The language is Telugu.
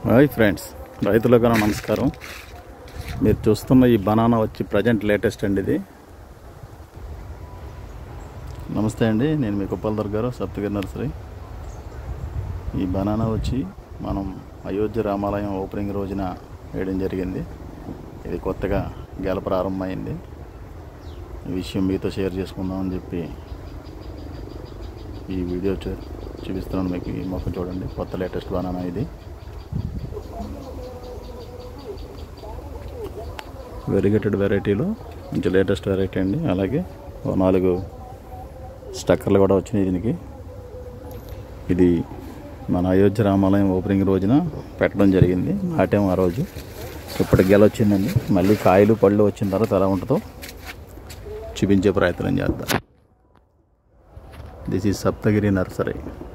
హాయ్ ఫ్రెండ్స్ రైతులకు నా నమస్కారం మీరు చూస్తున్న ఈ బనానా వచ్చి ప్రజెంట్ లేటెస్ట్ అండి ఇది నమస్తే అండి నేను మీ కుప్పలదర్ గారు సప్తగిరి నర్సరీ ఈ బనానా వచ్చి మనం అయోధ్య రామాలయం ఓపెనింగ్ రోజున వేయడం జరిగింది ఇది కొత్తగా గెల ప్రారంభమైంది ఈ విషయం మీతో షేర్ చేసుకుందామని చెప్పి ఈ వీడియో చూ- చూపిస్తున్నాను మీకు ఈ మొక్క చూడండి కొత్త లేటెస్ట్ బనానా ఇది వెరిగేటెడ్ వెరైటీలో మంచి లేటెస్ట్ వెరైటీ అండి అలాగే ఓ నాలుగు స్టక్కర్లు కూడా వచ్చినాయి దీనికి ఇది మన అయోధ్య రామాలయం ఓపెనింగ్ రోజున పెట్టడం జరిగింది నాటాం ఆ రోజు ఇప్పుడు గెల వచ్చిందండి మళ్ళీ కాయలు పళ్ళు వచ్చిన తర్వాత ఎలా ఉంటుందో చూపించే ప్రయత్నం చేద్దాం దిస్ ఈజ్ సప్తగిరి నర్సరీ